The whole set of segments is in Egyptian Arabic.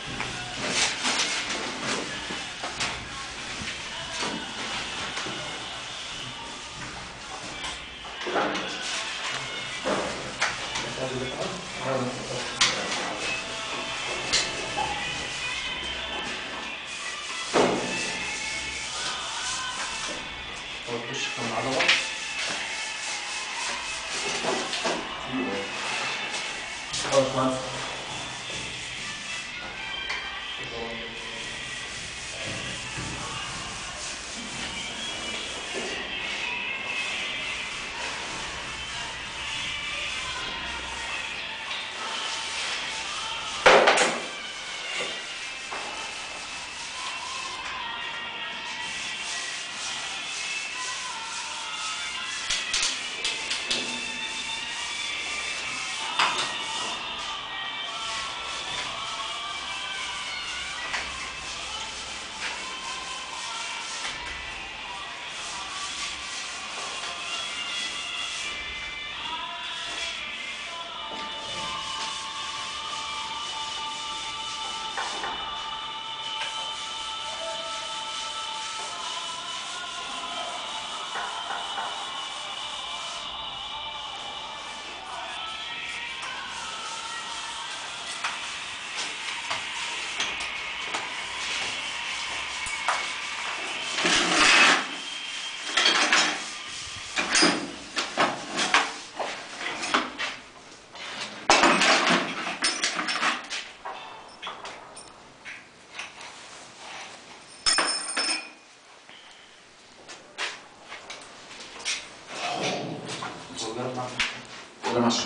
ولا ماشي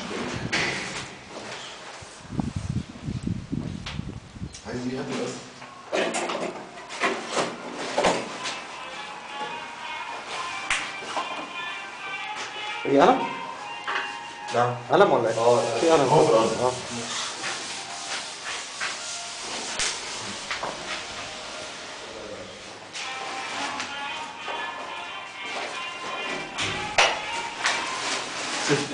عايز ايه هاتي بس في قلم؟ نعم قلم ولا ايه؟ اه في قلم هو في الأرض. اه ستة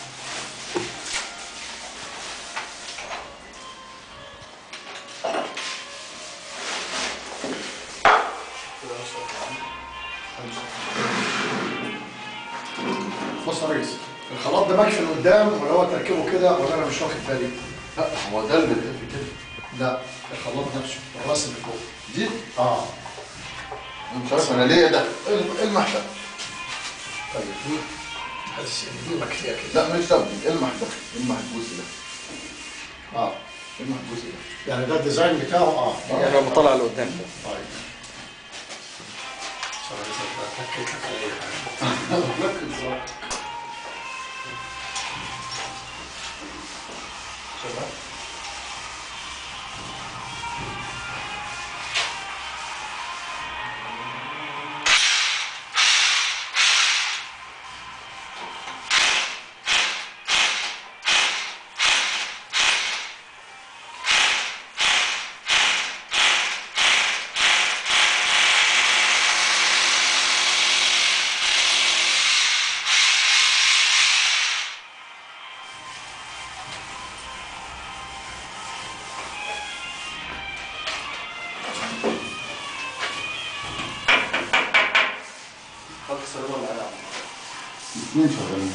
بص يا ريس الخلاط ده مكفي لقدام ولا هو تركيبه كده ولا انا مش واخد بالي؟ لا هو ده اللي في كده لا الخلاط نفسه الراس اللي فوق دي اه أنا مش عارف انا ليه ده ايه المح ده طيب دي حاسس ان دي مكفيه كده لا مش ده المح ده المح الجزء ده اه المح الجزء ده يعني ده الديزاين بتاعه اه يعني لما طلع لقدام طيب سوري إذا اتكيت لك على اي حاجه شباب الاثنين شغالين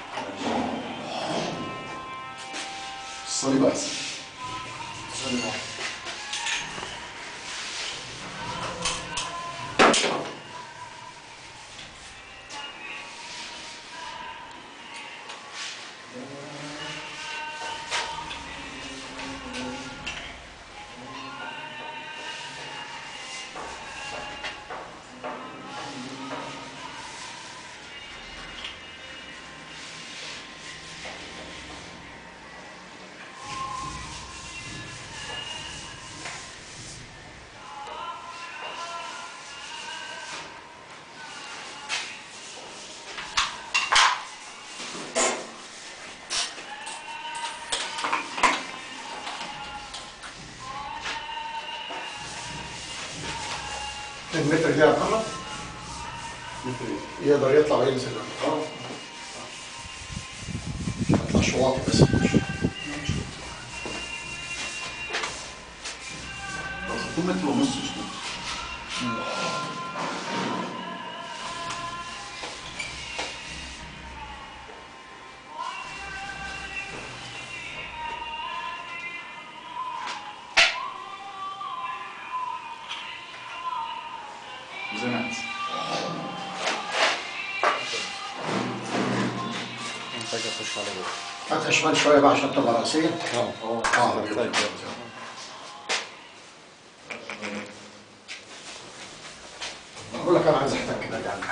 الصليب احسن المتر دي يا محمد يقدر يطلع وينزل اه يطلع شواطي بس مش 2 متر ونص مش متر زنقت محتاج اخش على جوه فتح شمال شويه بقى عشان تبقى راسيه اه اه محتاج بقول لك انا عايز احتك كده يعني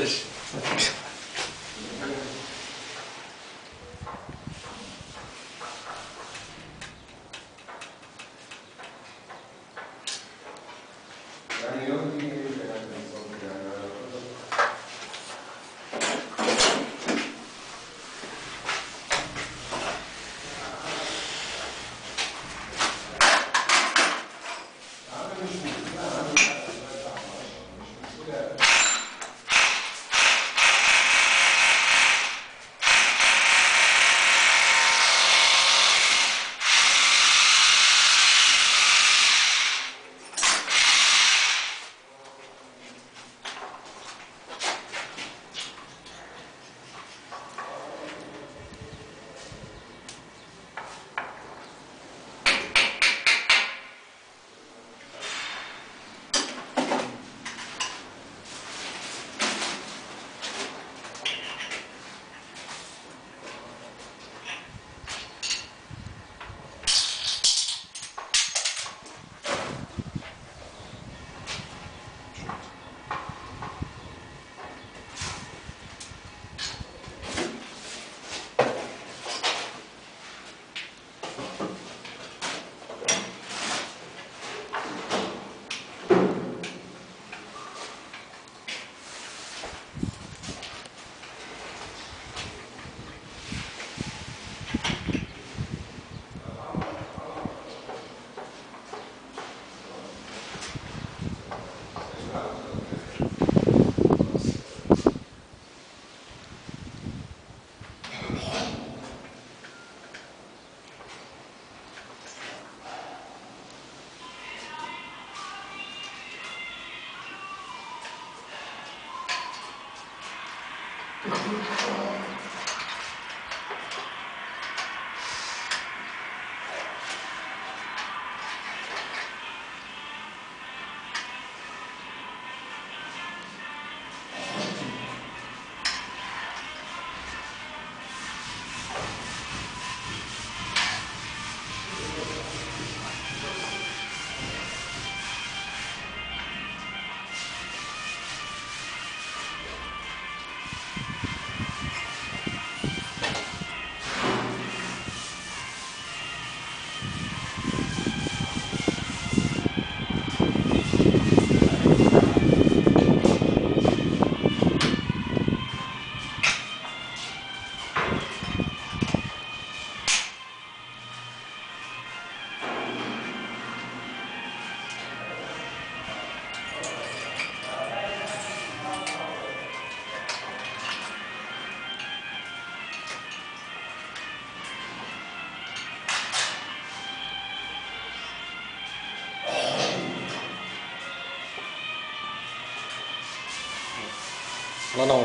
الله ينور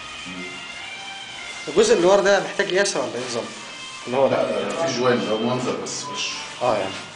الجزء اللي ورا ده محتاج قياسه ولا ايه نظام؟ اللي هو لا ده لا في جوان ده منظر بس مش اه يعني